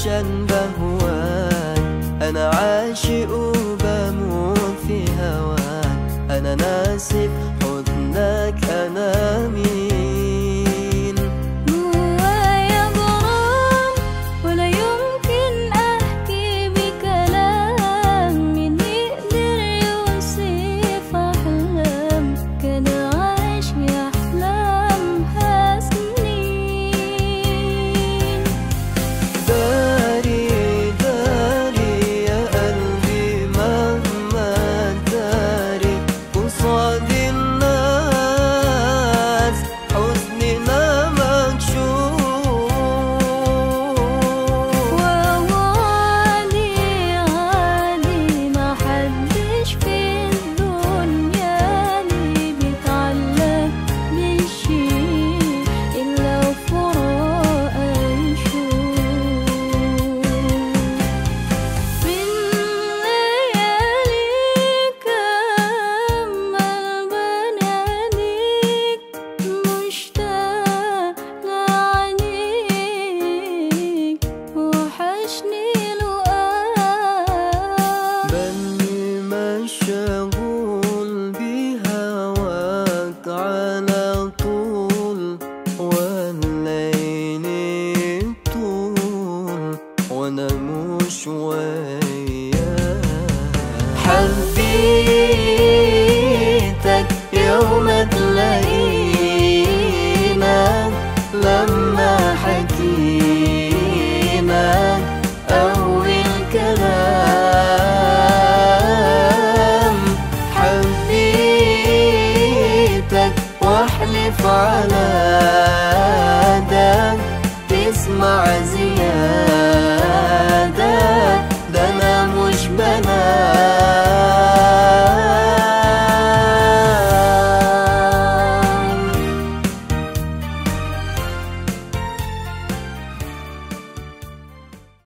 عشان بهواك انا عاشق وبموت في هواك انا ناسي في حضنك انا مين جوايا غرام ولا يمكن احكي بكلام مين يقدر يوصف احلام كان عايش يحلمها سنين داري داري يا قلبي مهما داري قصاد الناس حزننا مكشوف ووالي عالي ما حدش في الدنيا لي بيتعلق بشي إلا وفراق يشوف من لياليك أمل بناديك مشتاق لعينيك وحشني لقاك بني مشغول بهواك على طول والليل طول وانا مش وياك حبيتك يوم تلاقينا لما حكينا أول كلام حبيتك واحلف على ده تسمع زيادة